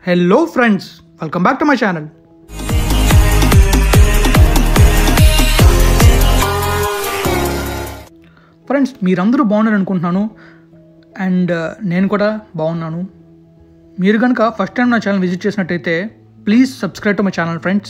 hello friends welcome back to my channel friends మీరందరూ బాగున్నారు అనుకుంటున్నాను అండ్ నేను కూడా బాగున్నాను మీరు కనుక ఫస్ట్ టైం నా ఛానల్ విజిట్ చేసినట్టయితే please subscribe to my channel friends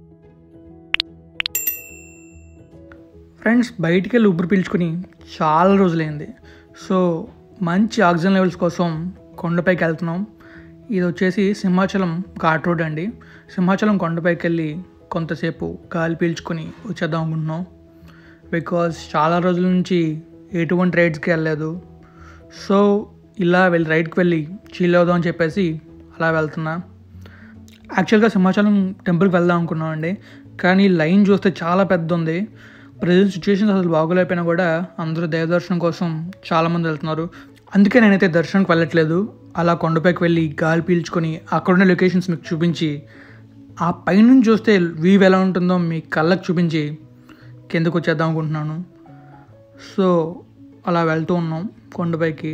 friends బయటికి వెళ్ళి ఊపిరి పీల్చుకుని చాలా రోజులైంది సో మంచి ఆక్సిజన్ లెవెల్స్ కోసం కొండపైకి వెళ్తున్నాం ఇది వచ్చేసి సింహాచలం ఘాట్ రోడ్ అండి సింహాచలం కొండపైకి వెళ్ళి కొంతసేపు గాలి పీల్చుకొని వచ్చేద్దాం అనుకుంటున్నాం బికాజ్ చాలా రోజుల నుంచి ఎటువంటి రైడ్స్కి వెళ్ళలేదు సో ఇలా వెళ్ళి రైడ్కి వెళ్ళి చీల్ అవుదాం అని చెప్పేసి అలా వెళ్తున్నా యాక్చువల్గా సింహాచలం టెంపుల్కి వెళ్దాం అనుకున్నాం అండి కానీ లైన్ చూస్తే చాలా పెద్ద ఉంది ప్రజెంట్ సిచ్యువేషన్స్ అసలు బాగోలేకపోయినా కూడా అందరూ దైవదర్శనం కోసం చాలామంది వెళ్తున్నారు అందుకే నేనైతే దర్శనంకి వెళ్ళట్లేదు అలా కొండపైకి వెళ్ళి గాలి పీల్చుకొని అక్కడున్న లొకేషన్స్ మీకు చూపించి ఆ పైనుంచి చూస్తే వ్యూ ఎలా ఉంటుందో మీ కళ్ళకు చూపించి కిందకు వచ్చేద్దాం అనుకుంటున్నాను సో అలా వెళ్తూ ఉన్నాం కొండపైకి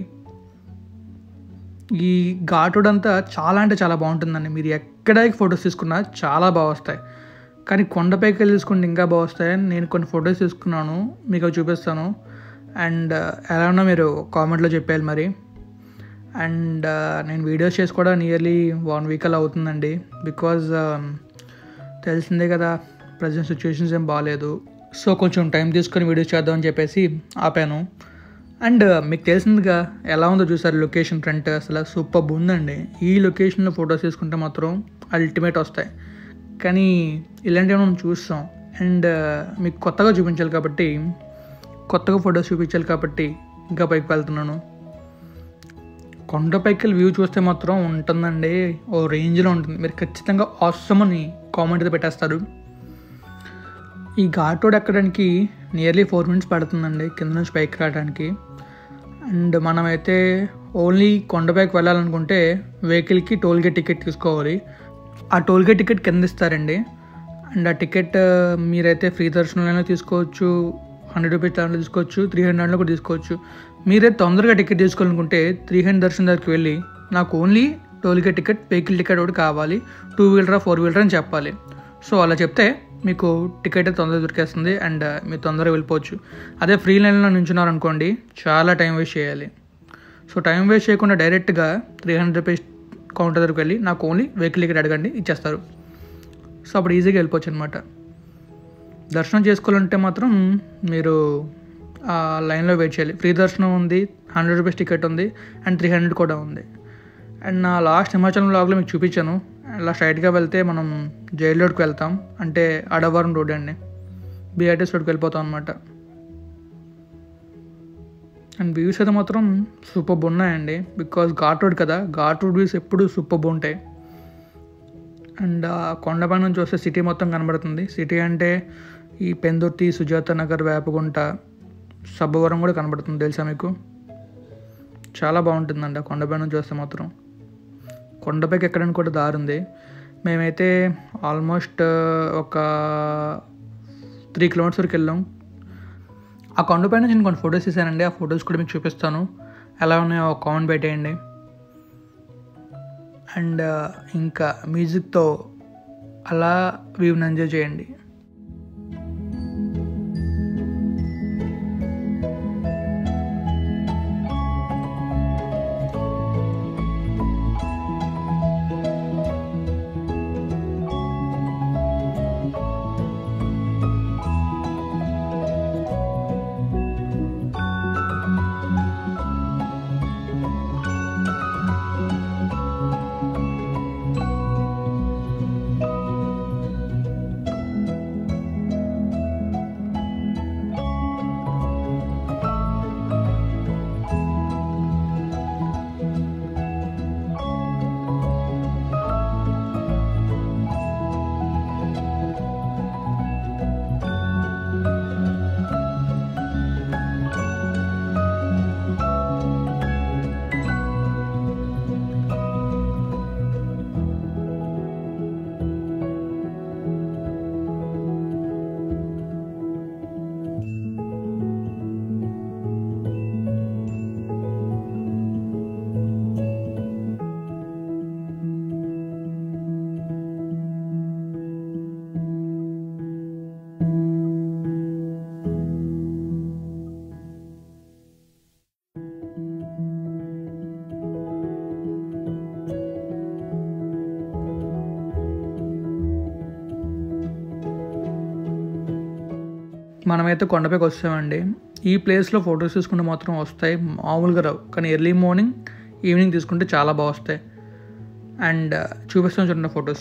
ఈ ఘాటుడు అంతా చాలా అంటే చాలా బాగుంటుందండి మీరు ఎక్కడ ఫొటోస్ తీసుకున్నా చాలా బాగా వస్తాయి కానీ కొండపైకి వెళ్ళి తీసుకుంటే ఇంకా బాగా వస్తాయని నేను కొన్ని ఫొటోస్ తీసుకున్నాను మీకు అవి చూపిస్తాను అండ్ ఎలా ఉన్నా మీరు కామెంట్లో చెప్పాలి మరి అండ్ నేను వీడియోస్ చేసి కూడా నియర్లీ వన్ వీక్ అలా అవుతుందండి బికాజ్ తెలిసిందే కదా ప్రజెంట్ సిచ్యువేషన్స్ ఏం బాగాలేదు సో కొంచెం టైం తీసుకొని వీడియోస్ చేద్దామని చెప్పేసి ఆపాను అండ్ మీకు తెలిసిందిగా ఎలా ఉందో చూసారు లొకేషన్ ఫ్రంట్ అసలు సూపర్ ఉందండి ఈ లొకేషన్లో ఫొటోస్ తీసుకుంటే మాత్రం అల్టిమేట్ వస్తాయి కానీ ఇలాంటివి మనం చూస్తాం అండ్ మీకు కొత్తగా చూపించాలి కాబట్టి కొత్తగా ఫొటోస్ చూపించాలి కాబట్టి ఇంకా పైకి వెళ్తున్నాను కొండపైకి వెళ్ళి వ్యూ చూస్తే మాత్రం ఉంటుందండి ఓ రేంజ్లో ఉంటుంది మీరు ఖచ్చితంగా అవసరం అని కామెంట్ అయితే పెట్టేస్తారు ఈ ఘాట్ రోడ్ ఎక్కడానికి నియర్లీ ఫోర్ మినిట్స్ పడుతుందండి కింద నుంచి పైకి రావడానికి అండ్ మనమైతే ఓన్లీ కొండపైకి వెళ్ళాలనుకుంటే వెహికల్కి టోల్గేట్ టికెట్ తీసుకోవాలి ఆ టోల్గేట్ టికెట్ కింద ఇస్తారండి అండ్ ఆ టికెట్ మీరైతే ఫ్రీ దర్శనంలో తీసుకోవచ్చు హండ్రెడ్ రూపీస్ దాంట్లో తీసుకోవచ్చు త్రీ హండ్రెడ్లో కూడా తీసుకోవచ్చు మీరే తొందరగా టికెట్ తీసుకోవాలనుకుంటే త్రీ హండ్రెడ్ దర్శనం దగ్గరికి వెళ్ళి నాకు only tollgate ticket vehicle ticket ఒకటి కావాలి టూ వీలరా ఫోర్ వీలర్ అని చెప్పాలి సో అలా చెప్తే మీకు టికెట్ తొందరగా దొరికేస్తుంది అండ్ మీరు తొందరగా వెళ్ళిపోవచ్చు అదే ఫ్రీ లైన్లో నించున్నారు అనుకోండి చాలా టైం వేస్ట్ చేయాలి సో టైం వేస్ట్ చేయకుండా డైరెక్ట్గా త్రీ హండ్రెడ్ రూపీస్ కౌంటర్ దగ్గరికి వెళ్ళి నాకు ఓన్లీ వెహికల్ టికెట్ అడగండి ఇచ్చేస్తారు సో అప్పుడు ఈజీగా వెళ్ళిపోవచ్చు అనమాట దర్శనం చేసుకోవాలంటే మాత్రం మీరు ఆ లైన్లో వెయిట్ చేయాలి ఫ్రీ దర్శనం ఉంది హండ్రెడ్ రూపీస్ టికెట్ ఉంది అండ్ త్రీ హండ్రెడ్ కూడా ఉంది అండ్ నా లాస్ట్ హిమాచలం లాగ్లో మీకు చూపించాను అలా స్ట్రైట్గా వెళ్తే మనం జైల్ రోడ్కి వెళ్తాం అంటే అడవరం రోడ్ అండి బీఆర్టీఎస్ రోడ్కి వెళ్ళిపోతాం అనమాట అండ్ వ్యూస్ అయితే మాత్రం సూపర్ ఉన్నాయండి బికాజ్ ఘాట్ రోడ్ కదా ఘాట్ రోడ్ వ్యూస్ ఎప్పుడు సూపర్ ఉంటాయి అండ్ ఆ కొండపై నుంచి వస్తే సిటీ మొత్తం కనబడుతుంది సిటీ అంటే ఈ పెందుర్తి సుజాత నగర్ వేపగుంట సబ్బవరం కూడా కనబడుతుంది తెలుసా మీకు చాలా బాగుంటుందండి ఆ కొండపై నుంచి వస్తే మాత్రం కొండపైకి ఎక్కడానికి కూడా దారి ఉంది మేమైతే ఆల్మోస్ట్ ఒక త్రీ కిలోమీటర్స్ వరకు వెళ్ళాం ఆ కొండపై నుంచి నేను కొన్ని ఫొటోస్ తీసానండి ఆ ఫొటోస్ కూడా మీకు చూపిస్తాను ఎలా ఉన్నాయో కామెంట్ పెట్టేయండి అండ్ ఇంకా మ్యూజిక్తో అలా వ్యూని ఎంజాయ్ చేయండి మనమైతే కొండపైకి వస్తామండి ఈ ప్లేస్లో ఫొటోస్ తీసుకుంటే మాత్రం వస్తాయి మామూలుగా రావు కానీ ఎర్లీ మార్నింగ్ ఈవినింగ్ తీసుకుంటే చాలా బాగా వస్తాయి అండ్ చూపిస్తాను చూడండి ఫొటోస్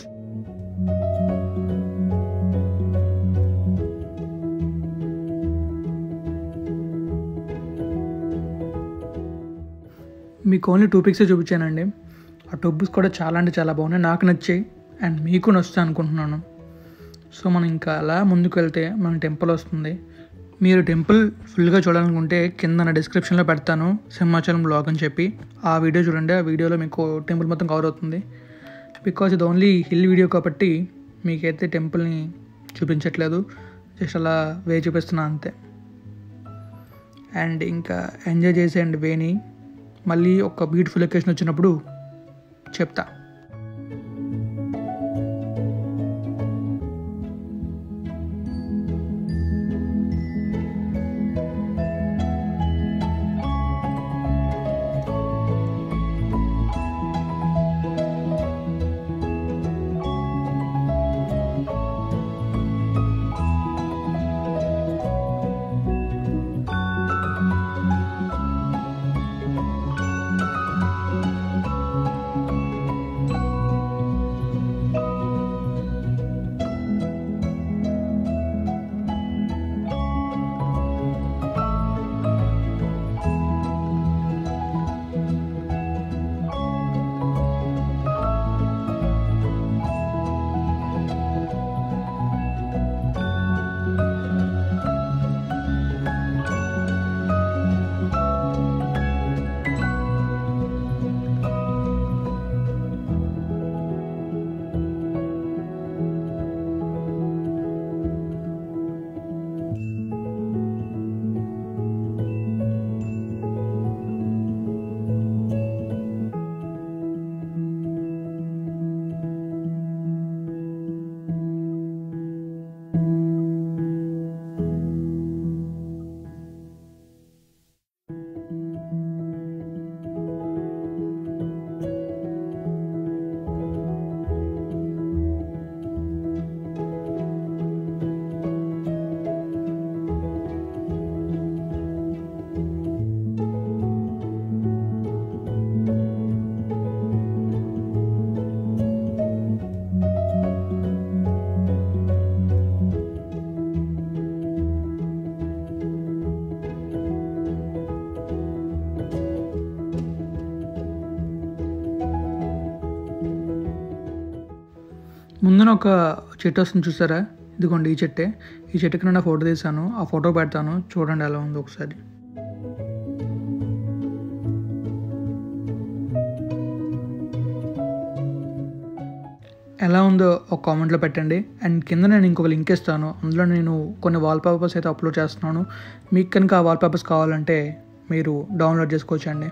మీకు ఓన్లీ టూ పిక్సే చూపించానండి ఆ టూ పిక్స్ కూడా చాలా అంటే చాలా బాగున్నాయి నాకు నచ్చాయి అండ్ మీకు నచ్చుతాయి అనుకుంటున్నాను సో మనం ఇంకా అలా ముందుకు వెళ్తే మన టెంపుల్ వస్తుంది మీరు టెంపుల్ ఫుల్గా చూడాలనుకుంటే కింద నా డిస్క్రిప్షన్లో పెడతాను సింహాచలం బ్లాగ్ అని చెప్పి ఆ వీడియో చూడండి ఆ వీడియోలో మీకు టెంపుల్ మొత్తం కవర్ అవుతుంది బికాజ్ ఇది ఓన్లీ హిల్ వీడియో కాబట్టి మీకైతే టెంపుల్ని చూపించట్లేదు జస్ట్ అలా వే చూపిస్తున్నా అంతే అండ్ ఇంకా ఎంజాయ్ చేసేయండి వేని మళ్ళీ ఒక బ్యూటిఫుల్ లొకేషన్ వచ్చినప్పుడు చెప్తా ముందున ఒక చెట్టు వస్తుంది చూసారా ఇదిగోండి ఈ చెట్టే ఈ చెట్టుకి నేను ఫోటో తీసాను ఆ ఫోటో పెడతాను చూడండి ఎలా ఉందో ఒకసారి ఎలా ఉందో ఒక కామెంట్లో పెట్టండి అండ్ కింద నేను ఇంకొక లింక్ ఇస్తాను అందులో నేను కొన్ని వాల్ పేపర్స్ అయితే అప్లోడ్ చేస్తున్నాను మీకు కనుక ఆ వాల్ పేపర్స్ కావాలంటే మీరు డౌన్లోడ్ చేసుకోవచ్చండి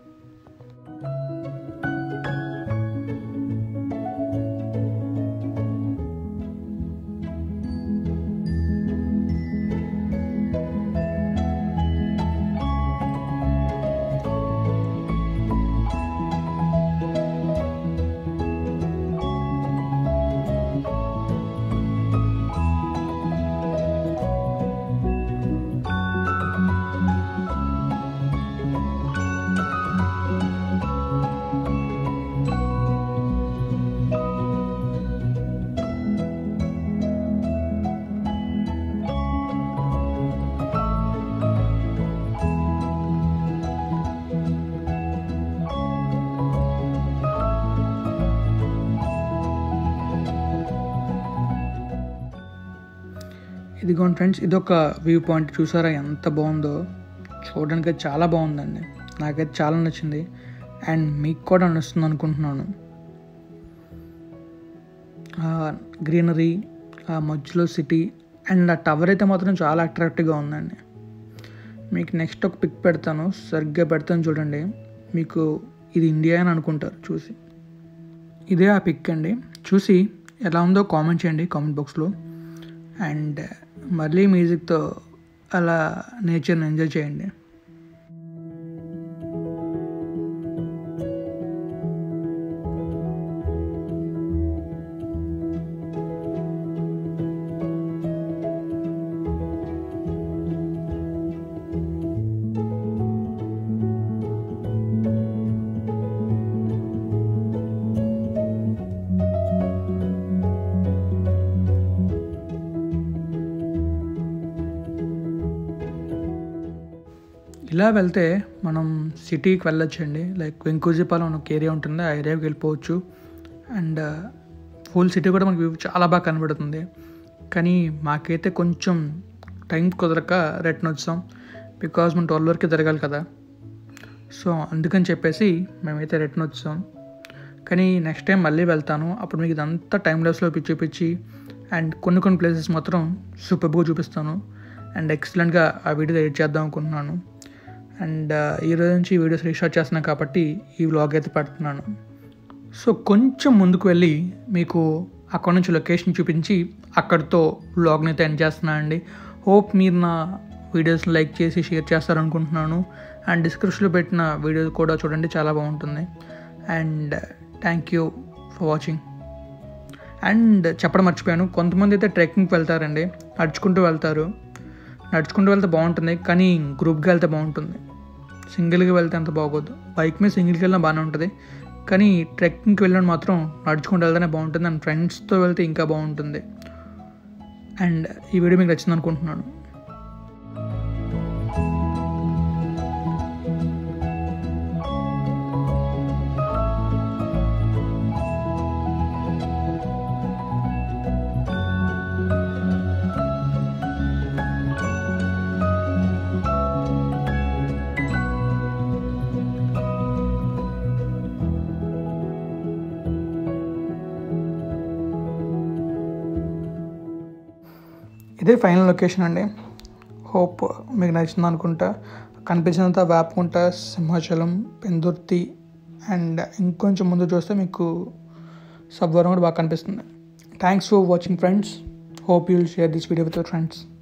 ఇదిగోండి ఫ్రెండ్స్ ఇదొక వ్యూ పాయింట్ చూసారా ఎంత బాగుందో చూడడానికి చాలా బాగుందండి నాకైతే చాలా నచ్చింది అండ్ మీకు కూడా నచ్చుతుంది అనుకుంటున్నాను గ్రీనరీ ఆ మధ్యలో సిటీ అండ్ ఆ టవర్ అయితే మాత్రం చాలా అట్రాక్టివ్గా ఉందండి మీకు నెక్స్ట్ ఒక పిక్ పెడతాను సరిగ్గా పెడతాను చూడండి మీకు ఇది ఇండియా అని అనుకుంటారు చూసి ఇదే ఆ పిక్ అండి చూసి ఎలా ఉందో కామెంట్ చేయండి కామెంట్ బాక్స్లో అండ్ మళ్ళీ మ్యూజిక్తో అలా నేచర్ని ఎంజాయ్ చేయండి ఇలా వెళ్తే మనం సిటీకి వెళ్ళొచ్చండి లైక్ వెంకూజిపాలెం అని ఒక ఏరియా ఉంటుంది ఆ ఏరియాకి వెళ్ళిపోవచ్చు అండ్ ఫుల్ సిటీ కూడా మనకి వ్యూ చాలా బాగా కనబడుతుంది కానీ మాకైతే కొంచెం టైం కుదరక రిటర్న్ వచ్చాం బికాజ్ మనం ట్వెల్వ్ వరకు తిరగాలి కదా సో అందుకని చెప్పేసి మేమైతే రిటర్న్ వచ్చాం కానీ నెక్స్ట్ టైం మళ్ళీ వెళ్తాను అప్పుడు మీకు ఇదంతా టైం లెస్లో చూపించి అండ్ కొన్ని కొన్ని ప్లేసెస్ మాత్రం సూపర్గా చూపిస్తాను అండ్ ఎక్సలెంట్గా ఆ వీడియో ఎడిట్ చేద్దాం అనుకుంటున్నాను అండ్ ఈ రోజు నుంచి ఈ వీడియోస్ రీస్టార్ట్ చేస్తున్నాను కాబట్టి ఈ వ్లాగ్ అయితే పెడుతున్నాను సో కొంచెం ముందుకు వెళ్ళి మీకు అక్కడ నుంచి లొకేషన్ చూపించి అక్కడితో వ్లాగ్ని అయితే ఎండ్ చేస్తున్నాను అండి హోప్ మీరు నా వీడియోస్ని లైక్ చేసి షేర్ చేస్తారనుకుంటున్నాను అండ్ డిస్క్రిప్షన్లో పెట్టిన వీడియో కూడా చూడండి చాలా బాగుంటుంది and thank you for watching and చెప్పడం మర్చిపోయాను కొంతమంది అయితే ట్రెక్కింగ్కి వెళ్తారండి నడుచుకుంటూ వెళ్తారు నడుచుకుంటూ వెళ్తే బాగుంటుంది కానీ గ్రూప్గా వెళ్తే బాగుంటుంది సింగిల్గా వెళ్తే అంత బాగోదు బైక్ మీద సింగిల్కి వెళ్ళినా బాగానే ఉంటుంది కానీ ట్రెక్కింగ్కి వెళ్ళడం మాత్రం నడుచుకుంటూ వెళ్తేనే బాగుంటుంది అండ్ ఫ్రెండ్స్తో వెళ్తే ఇంకా బాగుంటుంది అండ్ ఈ వీడియో మీకు నచ్చింది అనుకుంటున్నాను ఇదే ఫైనల్ లొకేషన్ అండి హోప్ మీకు నచ్చింది అనుకుంటా కనిపించినంత వేపకుంట సింహాచలం పెందుర్తి అండ్ ఇంకొంచెం ముందు చూస్తే మీకు సబ్వరం కూడా బాగా కనిపిస్తుంది thanks for watching friends hope you'll share this video with your friends